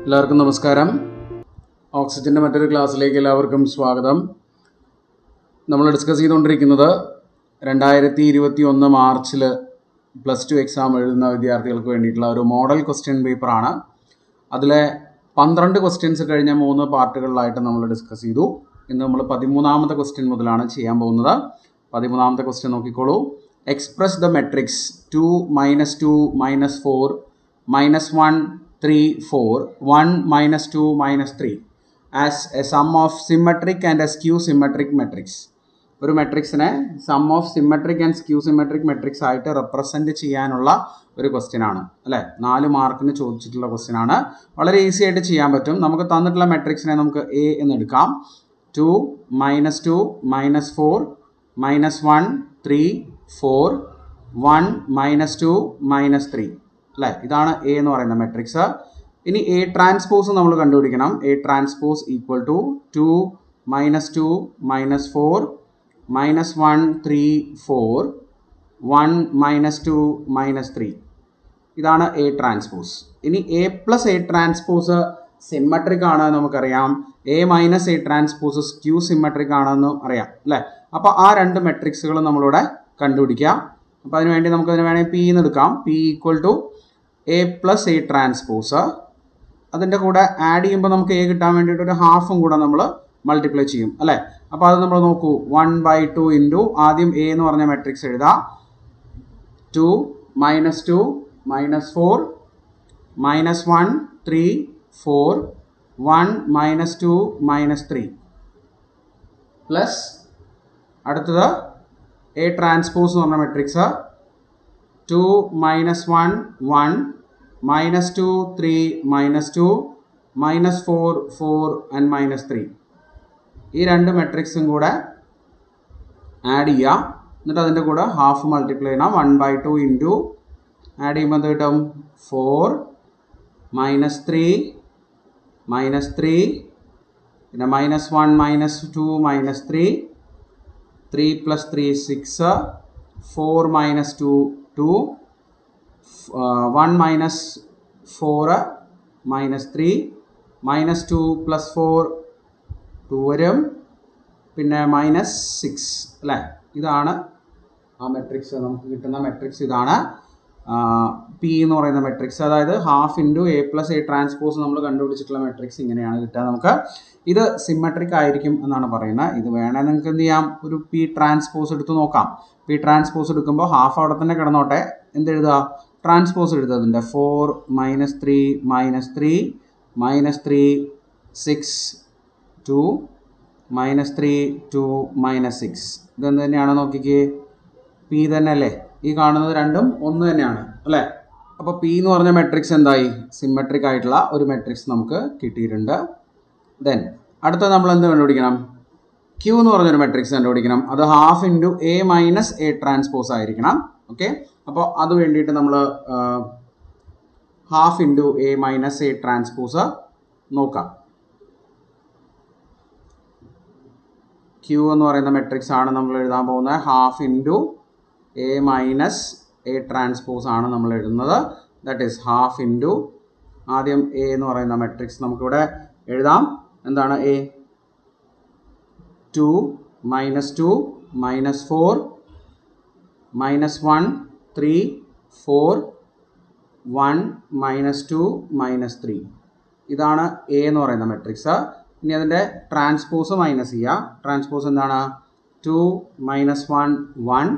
എല്ലാവർക്കും നമസ്കാരം ഓക്സിജൻ്റെ മറ്റൊരു ക്ലാസ്സിലേക്ക് എല്ലാവർക്കും സ്വാഗതം നമ്മൾ ഡിസ്കസ് ചെയ്തുകൊണ്ടിരിക്കുന്നത് രണ്ടായിരത്തി ഇരുപത്തി ഒന്ന് മാർച്ചിൽ പ്ലസ് ടു എക്സാം എഴുതുന്ന വിദ്യാർത്ഥികൾക്ക് വേണ്ടിയിട്ടുള്ള ഒരു മോഡൽ ക്വസ്റ്റ്യൻ പേപ്പറാണ് അതിലെ പന്ത്രണ്ട് ക്വസ്റ്റ്യൻസ് കഴിഞ്ഞ മൂന്ന് പാർട്ടുകളിലായിട്ട് നമ്മൾ ഡിസ്കസ് ചെയ്തു ഇന്ന് നമ്മൾ പതിമൂന്നാമത്തെ ക്വസ്റ്റ്യൻ മുതലാണ് ചെയ്യാൻ പോകുന്നത് പതിമൂന്നാമത്തെ ക്വസ്റ്റ്യൻ നോക്കിക്കോളൂ express the matrix two minus two minus four minus one three four one minus two minus three as a sum of symmetric and a skew symmetric matrix ഒരു മെട്രിക്സിനെ sum of symmetric and skew symmetric matrix ആയിട്ട് represent ചെയ്യാനുള്ള ഒരു question ആണ് അല്ലേ നാല് മാർക്കിന് ചോദിച്ചിട്ടുള്ള ക്വസ്റ്റ്യൻ ആണ് വളരെ ഈസി ആയിട്ട് ചെയ്യാൻ പറ്റും നമുക്ക് തന്നിട്ടുള്ള മെട്രിക്സിനെ നമുക്ക് എ എന്ന് എടുക്കാം two minus two minus four minus one three four one minus two minus three അല്ലേ ഇതാണ് എ എന്ന് പറയുന്ന മെട്രിക്സ് ഇനി എ ട്രാൻസ്പോസ് നമ്മൾ കണ്ടുപിടിക്കണം A transpose equal to two minus two minus four minus one three four one minus two minus three ഇതാണ് A transpose ഇനി A plus A transpose symmetric ആണ് നമുക്കറിയാം A minus A transpose skew symmetric ആണെന്ന് അറിയാം അല്ലേ അപ്പോൾ ആ രണ്ട് മെട്രിക്സുകൾ നമ്മളിവിടെ കണ്ടുപിടിക്കാം അപ്പോൾ അതിന് വേണ്ടി നമുക്ക് അതിന് വേണമെങ്കിൽ പി എന്ന് എടുക്കാം P equal to A plus A transpose അതിൻ്റെ കൂടെ ആഡ് ചെയ്യുമ്പോൾ നമുക്ക് എ കിട്ടാൻ വേണ്ടിയിട്ട് ഒരു ഹാഫും കൂടെ നമ്മൾ മൾട്ടിപ്ലൈ ചെയ്യും അല്ലേ അപ്പോൾ അത് നമ്മൾ നോക്കൂ വൺ ബൈ ടു ഇൻറ്റു ആദ്യം എ എന്ന് പറഞ്ഞ മെട്രിക്സ് എഴുതാം two minus two minus four minus one three four one minus two minus three plus അടുത്തത് എ ട്രാൻസ്പോസ് എന്ന് പറഞ്ഞ matrix two minus one one minus two three minus two minus four four and minus three ഈ രണ്ട് മെട്രിക്സും കൂടെ add ചെയ്യാം എന്നിട്ട് അതിൻ്റെ കൂടെ ഹാഫ് മൾട്ടിപ്ലൈ ചെയ്യണം one by two into add ചെയ്യുമ്പോൾ എന്ത് കിട്ടും four minus three minus three പിന്നെ minus one minus two minus three three plus three six four minus two two one minus four minus three minus two plus four two വരും പിന്നെ minus six അല്ലേ ഇതാണ് ആ matrix നമുക്ക് കിട്ടുന്ന matrix ഇതാണ് P എന്ന് പറയുന്ന മെട്രിക്സ് അതായത് half into A plus A transpose നമ്മൾ കണ്ടുപിടിച്ചിട്ടുള്ള മെട്രിക്സ് ഇങ്ങനെയാണ് കിട്ടുക നമുക്ക് ഇത് സിമ്മട്രിക് ആയിരിക്കും എന്നാണ് പറയുന്നത് ഇത് വേണമെങ്കിൽ നിങ്ങൾക്ക് എന്ത് ചെയ്യാം ഒരു പി ട്രാൻസ്പോസ് എടുത്ത് നോക്കാം പി ട്രാൻസ്പോസ് എടുക്കുമ്പോൾ ഹാഫ് അവിടെ തന്നെ കിടന്നോട്ടെ എന്തെഴുതുക ട്രാൻസ്പോസ് എഴുതുക അതിൻ്റെ four minus three minus three minus three six two minus three two minus six ഇതെന്ത് തന്നെയാണ് നോക്കിക്കേ പി തന്നെ അല്ലേ ഈ കാണുന്നത് രണ്ടും ഒന്ന് തന്നെയാണ് അല്ലേ അപ്പോൾ പി എന്ന് പറഞ്ഞ മെട്രിക്സ് എന്തായി സിമെട്രിക് ആയിട്ടുള്ള ഒരു മെട്രിക്സ് നമുക്ക് കിട്ടിയിട്ടുണ്ട് ദെൻ അടുത്ത നമ്മൾ എന്ത് കണ്ടുപിടിക്കണം ക്യൂ എന്ന് പറഞ്ഞൊരു മെട്രിക്സ് കണ്ടുപിടിക്കണം അത് half into A minus A transpose ആയിരിക്കണം ഓക്കെ അപ്പോൾ അത് വേണ്ടിയിട്ട് നമ്മൾ half into A minus A transpose നോക്കാം ക്യൂ എന്ന് പറയുന്ന മെട്രിക്സ് ആണ് നമ്മൾ എഴുതാൻ പോകുന്നത് half into A minus A transpose ആണ് നമ്മൾ എഴുതുന്നത് ദാറ്റ് ഈസ് ഹാഫ് ഇൻറ്റു ആദ്യം എ എന്ന് പറയുന്ന മെട്രിക്സ് നമുക്കിവിടെ എഴുതാം എന്താണ് A two minus two minus four minus one three four one minus two minus three ഇതാണ് എ എന്ന് പറയുന്ന മെട്രിക്സ് ഇനി അതിൻ്റെ ട്രാൻസ്പോസ് മൈനസ് ചെയ്യുക ട്രാൻസ്പോസ് എന്താണ് two minus one one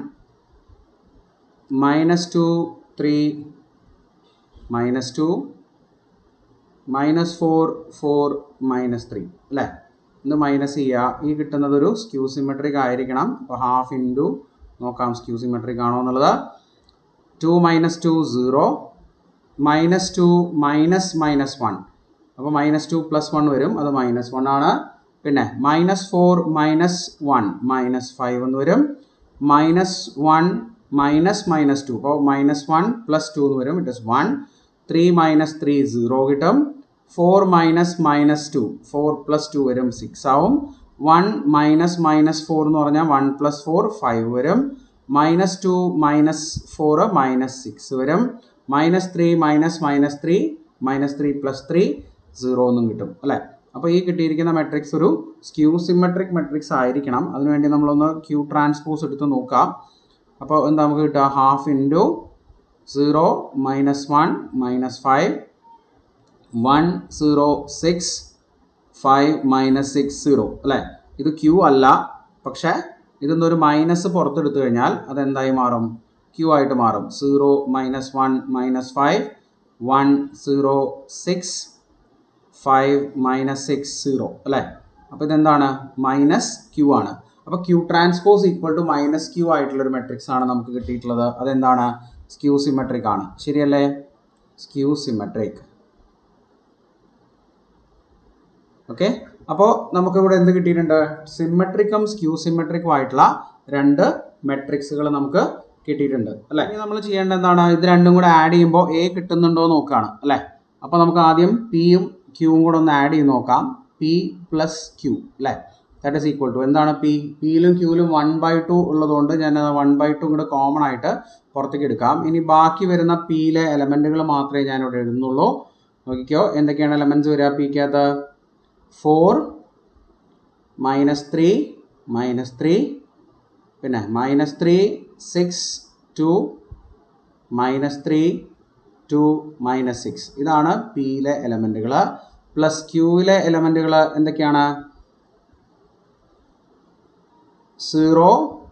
minus two three minus two minus four four minus three അല്ലേ ഇത് minus ചെയ്യുക ഈ കിട്ടുന്നത് ഒരു സ്ക്യൂ സിമെട്രിക് ആയിരിക്കണം അപ്പോൾ ഹാഫ് ഇൻറ്റു നോക്കാം സ്ക്യൂ സിമെട്രിക് ആണോ എന്നുള്ളത് two minus two zero minus two minus minus one അപ്പോൾ മൈനസ് ടു പ്ലസ് വൺ വരും അത് മൈനസ് വൺ ആണ് പിന്നെ minus four minus one minus five എന്ന് വരും minus one minus minus two അപ്പോൾ മൈനസ് വൺ പ്ലസ് ടു എന്ന് വരും it is one three minus three zero കിട്ടും four minus minus two four plus two വരും six ആവും വൺ മൈനസ് മൈനസ് ഫോർ എന്ന് പറഞ്ഞാൽ വൺ പ്ലസ് ഫോർ ഫൈവ് വരും minus two minus four minus six വരും minus three minus minus three minus three plus three zero എന്നും കിട്ടും അല്ലേ അപ്പോൾ ഈ കിട്ടിയിരിക്കുന്ന മെട്രിക്സ് ഒരു സ്ക്യൂ സിമെട്രിക് മെട്രിക്സ് ആയിരിക്കണം അതിനുവേണ്ടി നമ്മളൊന്ന് ക്യൂ ട്രാൻസ്പോസ് എടുത്ത് നോക്കാം അപ്പോൾ എന്താ നമുക്ക് കിട്ടുക half into zero minus one minus five one zero six five minus six zero അല്ലേ ഇത് ക്യൂ അല്ല പക്ഷേ ഇതൊന്നൊരു മൈനസ് പുറത്തെടുത്തു കഴിഞ്ഞാൽ അതെന്തായി മാറും ക്യൂ ആയിട്ട് മാറും zero minus one minus five one zero six five minus six zero അല്ലേ അപ്പോൾ ഇതെന്താണ് മൈനസ് ക്യൂ ആണ് അപ്പോൾ Q transpose equal to minus Q ആയിട്ടുള്ളൊരു മെട്രിക്സ് ആണ് നമുക്ക് കിട്ടിയിട്ടുള്ളത് അതെന്താണ് സ്ക്യൂ സിമെട്രിക് ആണ് ശരിയല്ലേ സ്ക്യൂ സിമെട്രിക് ഓക്കെ അപ്പോൾ നമുക്കിവിടെ എന്ത് കിട്ടിയിട്ടുണ്ട് സിമെട്രിക്കും സ്ക്യൂ സിമെട്രിക്കും ആയിട്ടുള്ള രണ്ട് മെട്രിക്സുകൾ നമുക്ക് കിട്ടിയിട്ടുണ്ട് അല്ലേ ഇനി നമ്മൾ ചെയ്യേണ്ടത് എന്താണ് ഇത് രണ്ടും കൂടെ ആഡ് ചെയ്യുമ്പോൾ എ കിട്ടുന്നുണ്ടോ എന്ന് നോക്കുകയാണ് അല്ലേ അപ്പോൾ നമുക്ക് ആദ്യം പിയും ക്യൂവും കൂടെ ഒന്ന് ആഡ് ചെയ്ത് നോക്കാം പി പ്ലസ് ക്യൂ അല്ലേ ദാറ്റ് ഇസ് ഈക്വൽ ടു എന്താണ് പി പിയിലും ക്യൂവിലും വൺ ബൈ ടു ഉള്ളതുകൊണ്ട് ഞാൻ വൺ ബൈ ടു കൂടെ കോമൺ ആയിട്ട് പുറത്തേക്ക് എടുക്കാം ഇനി ബാക്കി വരുന്ന പിയിലെ എലമെൻറ്റുകൾ മാത്രമേ ഞാൻ ഇവിടെ എഴുതുന്നുള്ളൂ നോക്കിക്കോ എന്തൊക്കെയാണ് എലമെൻറ്റ്സ് വരിക പിക്കകത്ത് four minus three minus three പിന്നെ minus three six two minus three two minus six ഇതാണ് പിയിലെ എലമെൻറ്റുകൾ പ്ലസ് ക്യൂവിലെ എലമെൻറ്റുകൾ എന്തൊക്കെയാണ് zero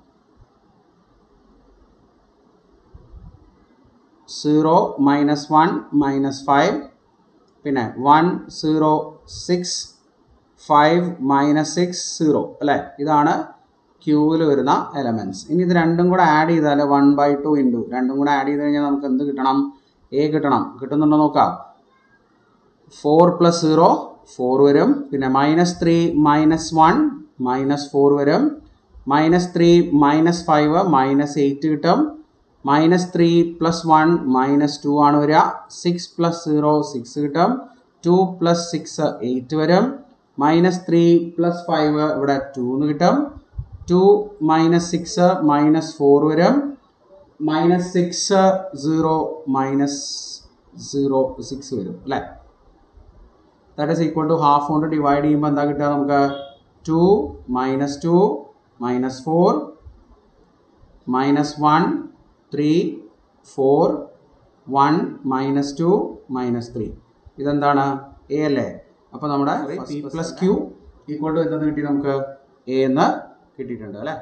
zero minus one minus five പിന്നെ one zero six five minus six zero അല്ലേ ഇതാണ് ക്യൂവിൽ വരുന്ന എലമെൻറ്റ്സ് ഇനി ഇത് രണ്ടും കൂടെ ആഡ് ചെയ്താൽ വൺ ബൈ ടു ഇൻറ്റു രണ്ടും കൂടെ ആഡ് ചെയ്ത് കഴിഞ്ഞാൽ നമുക്ക് എന്ത് കിട്ടണം എ കിട്ടണം കിട്ടുന്നുണ്ടോ നോക്കാം ഫോർ പ്ലസ് സീറോ ഫോർ വരും പിന്നെ minus three minus one minus four വരും minus three minus five minus eight കിട്ടും minus three plus one minus two ആണ് വരിക സിക്സ് പ്ലസ് സീറോ സിക്സ് കിട്ടും ടു പ്ലസ് സിക്സ് എയ്റ്റ് വരും മൈനസ് ത്രീ പ്ലസ് ഫൈവ് ഇവിടെ two എന്ന് കിട്ടും two minus six minus four വരും minus six zero minus zero six വരും അല്ലേ that is equal to half കൊണ്ട് ഡിവൈഡ് ചെയ്യുമ്പോൾ എന്താ കിട്ടുക നമുക്ക് to minus two minus four minus one three four one minus two minus three ഇതെന്താണ് A അല്ലേ അപ്പോൾ നമ്മുടെ P plus Q equal to എന്തെന്ന് കിട്ടി നമുക്ക് എ എന്ന് കിട്ടിയിട്ടുണ്ട് അല്ലേ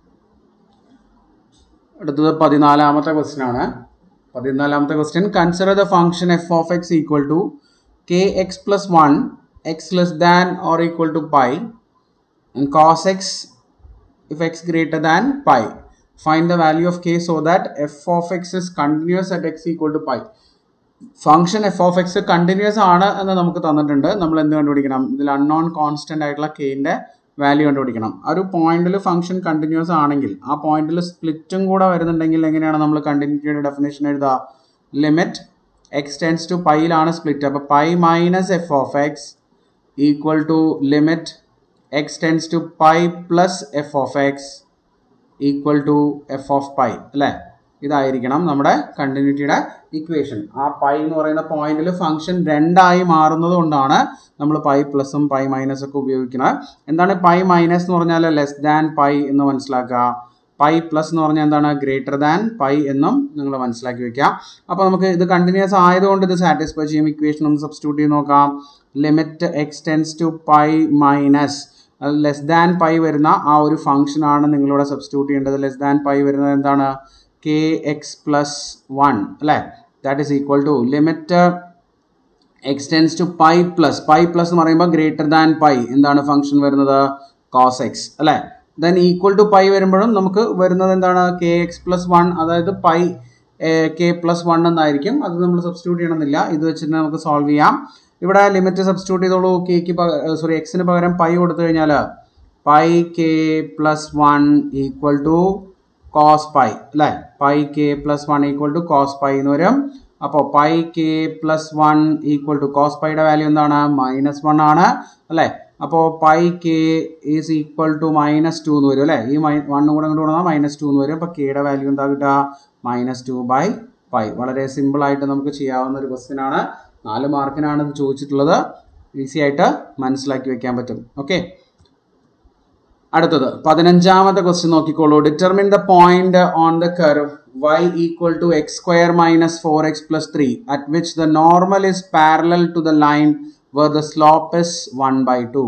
അടുത്തത് പതിനാലാമത്തെ ക്വസ്റ്റ്യൻ ആണ് പതിനാലാമത്തെ question consider the function f of x equal to k x plus one x less than or equal to pi cos x if x greater than pi find the value of k so that f of x is continuous at x equal to pi function f of x continuous ആണ് എന്ന് നമുക്ക് തന്നിട്ടുണ്ട് നമ്മൾ എന്ത് കണ്ടുപിടിക്കണം ഇതിൽ unknown constant ആയിട്ടുള്ള കെയിൻ്റെ value കണ്ടുപിടിക്കണം ആ ഒരു പോയിന്റിൽ ഫംഗ്ഷൻ കണ്ടിന്യൂസ് ആണെങ്കിൽ ആ പോയിന്റിൽ സ്പ്ലിറ്റും കൂടെ വരുന്നുണ്ടെങ്കിൽ എങ്ങനെയാണ് നമ്മൾ കണ്ടിന്യൂറ്റിയുടെ ഡെഫിനേഷൻ എഴുതുക ലിമിറ്റ് എക്സ് ടെൻസ് ടു പൈയിലാണ് സ്പ്ലിറ്റ് അപ്പോൾ pi minus f of x equal to limit x tends to pi plus f of x equal to f of pi അല്ലേ ഇതായിരിക്കണം നമ്മുടെ കണ്ടിന്യൂറ്റിയുടെ ഇക്വേഷൻ ആ പൈ എന്ന് പറയുന്ന പോയിന്റിൽ ഫംഗ്ഷൻ രണ്ടായി മാറുന്നത് കൊണ്ടാണ് നമ്മൾ പൈ പ്ലസും പൈ മൈനസ് ഒക്കെ ഉപയോഗിക്കുന്നത് എന്താണ് പൈ മൈനസ് എന്ന് പറഞ്ഞാൽ ലെസ് ദാൻ പൈ എന്ന് മനസ്സിലാക്കുക പൈ പ്ലസ് എന്ന് പറഞ്ഞാൽ എന്താണ് ഗ്രേറ്റർ ദാൻ പൈ എന്നും നിങ്ങൾ മനസ്സിലാക്കി വെക്കുക അപ്പോൾ നമുക്ക് ഇത് കണ്ടിന്യൂസ് ആയതുകൊണ്ട് ഇത് സാറ്റിസ്ഫൈ ചെയ്യും ഇക്വേഷൻ ഒന്ന് സബ്സ്റ്റിറ്റ്യൂട്ട് ചെയ്ത് നോക്കാം limit x tends to pi minus less than pi വരുന്ന ആ ഒരു ഫംഗ്ഷൻ ആണ് നിങ്ങളിവിടെ സബ്സ്റ്റിറ്റ്യൂട്ട് ചെയ്യേണ്ടത് ലെസ് ദാൻ പൈ വരുന്നത് എന്താണ് കെ എക്സ് പ്ലസ് വൺ അല്ലേ that is equal to limit x tends to pi plus pi plus എന്ന് പറയുമ്പോൾ ഗ്രേറ്റർ ദാൻ പൈ എന്താണ് ഫംഗ്ഷൻ വരുന്നത് കോസ് എക്സ് അല്ലേ ദെൻ ഈക്വൽ ടു പൈ വരുമ്പോഴും നമുക്ക് വരുന്നത് എന്താണ് കെ എക്സ് പ്ലസ് വൺ അതായത് പൈ കെ പ്ലസ് വൺ എന്നായിരിക്കും അത് നമ്മൾ സബ്സ്റ്റിറ്റ്യൂട്ട് ചെയ്യണമെന്നില്ല ഇത് വെച്ചിട്ട് നമുക്ക് സോൾവ് ചെയ്യാം ഇവിടെ ലിമിറ്റ് സബ്സ്റ്റിറ്റ്യൂട്ട് ചെയ്തോളൂ കെക്ക് സോറി എക്സിന് പകരം പൈ കൊടുത്തു കഴിഞ്ഞാൽ pi k plus one equal to cos pi അല്ലേ pi k plus one equal to cos pi എന്ന് വരും അപ്പോൾ pi k plus one equal to cos പൈയുടെ വാല്യൂ എന്താണ് മൈനസ് വൺ ആണ് അല്ലേ അപ്പോൾ pi k is equal to minus two എന്ന് വരും അല്ലേ ഈ മൈ വണ്ണും കൂടെ ഇങ്ങോട്ട് കൊടുത്താൽ മൈനസ് ടു എന്ന് വരും അപ്പോൾ കെയുടെ വാല്യൂ എന്താ കിട്ടുക മൈനസ് ടു ബൈ പൈ വളരെ സിമ്പിൾ ആയിട്ട് നമുക്ക് ചെയ്യാവുന്ന ഒരു ക്വസ്റ്റ്യൻ ആണ് നാല് മാർക്കിനാണ് ഇത് ചോദിച്ചിട്ടുള്ളത് ഈസി ആയിട്ട് മനസ്സിലാക്കി വെക്കാൻ പറ്റും ഓക്കെ അടുത്തത് പതിനഞ്ചാമത്തെ ക്വസ്റ്റ്യൻ നോക്കിക്കോളൂ determine the point on the curve y equal to x square minus four x plus three at which the normal is parallel to the line where the slope is one by two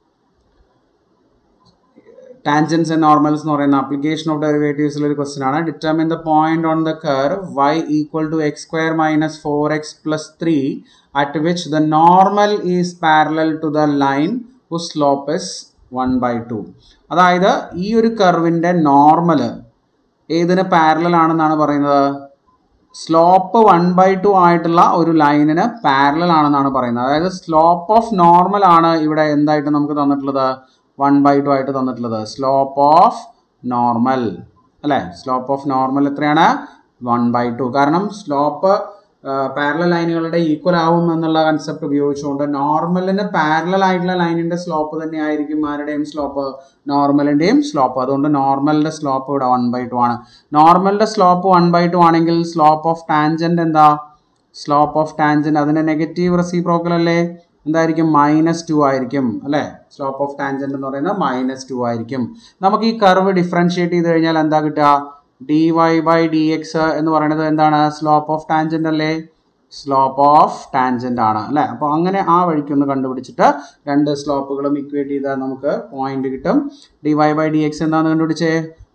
tangents and normals എന്ന് പറയുന്ന application of ഡെറിവേറ്റീവ്സിൽ ഒരു question ആണ് determine the point on the curve y equal to x square minus four x plus three at which the normal is parallel to the line who slope is one by two അതായത് ഈ ഒരു കർവിൻ്റെ normal ഏതിന് parallel ആണെന്നാണ് പറയുന്നത് slope one by to ആയിട്ടുള്ള ഒരു ലൈനിന് parallel ആണെന്നാണ് പറയുന്നത് അതായത് സ്ലോപ്പ് ഓഫ് നോർമൽ ആണ് ഇവിടെ എന്തായിട്ട് നമുക്ക് തന്നിട്ടുള്ളത് വൺ ബൈ ടു ആയിട്ട് തന്നിട്ടുള്ളത് സ്ലോപ്പ് ഓഫ് നോർമൽ അല്ലേ സ്ലോപ്പ് ഓഫ് നോർമൽ എത്രയാണ് വൺ ബൈ ടു കാരണം സ്ലോപ്പ് പാരലൽ ലൈനുകളുടെ ഈക്വൽ ആവും എന്നുള്ള കൺസെപ്റ്റ് ഉപയോഗിച്ചുകൊണ്ട് നോർമലിന് പാരലൽ ആയിട്ടുള്ള ലൈനിന്റെ സ്ലോപ്പ് തന്നെ ആയിരിക്കും ആരുടെയും സ്ലോപ്പ് നോർമലിന്റെയും സ്ലോപ്പ് അതുകൊണ്ട് നോർമലിന്റെ സ്ലോപ്പ് ഇവിടെ വൺ ബൈ ടു ആണ് നോർമലിന്റെ സ്ലോപ്പ് വൺ ബൈ ടു ആണെങ്കിൽ സ്ലോപ്പ് ഓഫ് ടാൻജന്റ് എന്താ സ്ലോപ്പ് ഓഫ് ടാൻജന്റ് അതിന്റെ നെഗറ്റീവ് റെസിപ്രോക്കൽ അല്ലേ എന്തായിരിക്കും മൈനസ് ടു ആയിരിക്കും അല്ലേ സ്ലോപ്പ് ഓഫ് ടാൻജന്റ് എന്ന് പറയുന്നത് മൈനസ് ടു ആയിരിക്കും നമുക്ക് ഈ കർവ് ഡിഫറൻഷിയേറ്റ് ചെയ്ത് കഴിഞ്ഞാൽ എന്താ കിട്ടുക d y by d x എന്ന് പറയുന്നത് എന്താണ് സ്ലോപ്പ് ഓഫ് ടാൻജന്റ് അല്ലേ സ്ലോപ്പ് ഓഫ് ടാൻജന്റ് ആണ് അല്ലേ അപ്പോൾ അങ്ങനെ ആ വഴിക്കൊന്ന് കണ്ടുപിടിച്ചിട്ട് രണ്ട് സ്ലോപ്പുകളും ഇക്വേറ്റ് ചെയ്താൽ നമുക്ക് പോയിന്റ് കിട്ടും d y by d x എന്താണെന്ന് കണ്ടുപിടിച്ചേ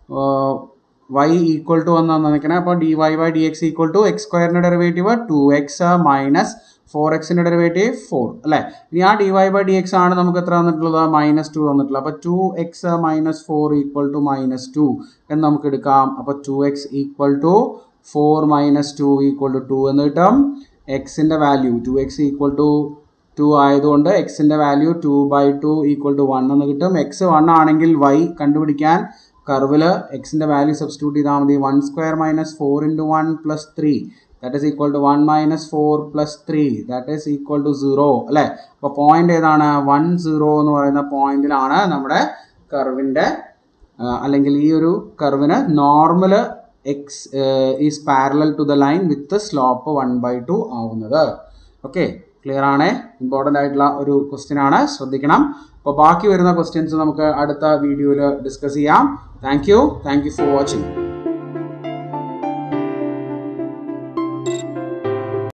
വൈ ഈക്വൽ ടു എന്നാണ് നിൽക്കണേ അപ്പോൾ d y by d x equal to x സ്ക്വയറിൻ്റെ derivative two x minus four എക്സിൻ്റെ ഡെറിവേറ്റീവ് ഫോർ അല്ലേ ഇനി ആ d y by d x ആണ് നമുക്ക് എത്ര തന്നിട്ടുള്ളത് മൈനസ് ടു തന്നിട്ടുള്ളത് അപ്പോൾ two x minus four equal to minus two എന്ന് നമുക്ക് എടുക്കാം അപ്പോൾ two x equal to four minus two equal to two എന്ന് കിട്ടും എക്സിൻ്റെ value two x equal to two ആയതുകൊണ്ട് എക്സിൻ്റെ value two by two equal to one എന്ന് കിട്ടും എക്സ് വൺ ആണെങ്കിൽ വൈ കണ്ടുപിടിക്കാൻ കർവിൽ എക്സിൻ്റെ വാല്യൂ സബ്സ്റ്റിറ്റ്യൂട്ട് ചെയ്താൽ മതി one square minus four into one plus three that is equal to one minus four plus three that is equal to zero അല്ലേ അപ്പോൾ പോയിന്റ് ഏതാണ് വൺ സീറോ എന്ന് പറയുന്ന പോയിന്റിലാണ് നമ്മുടെ കർവിൻ്റെ അല്ലെങ്കിൽ ഈ ഒരു കർവിന് normal x is parallel to the line with slope one by two ആവുന്നത് ഓക്കെ ക്ലിയർ ആണ് ഇമ്പോർട്ടൻ്റ് ആയിട്ടുള്ള ഒരു ക്വസ്റ്റ്യൻ ആണ് ശ്രദ്ധിക്കണം അപ്പോൾ ബാക്കി വരുന്ന ക്വസ്റ്റ്യൻസ് നമുക്ക് അടുത്ത വീഡിയോയിൽ ഡിസ്കസ് ചെയ്യാം thank you thank you for watching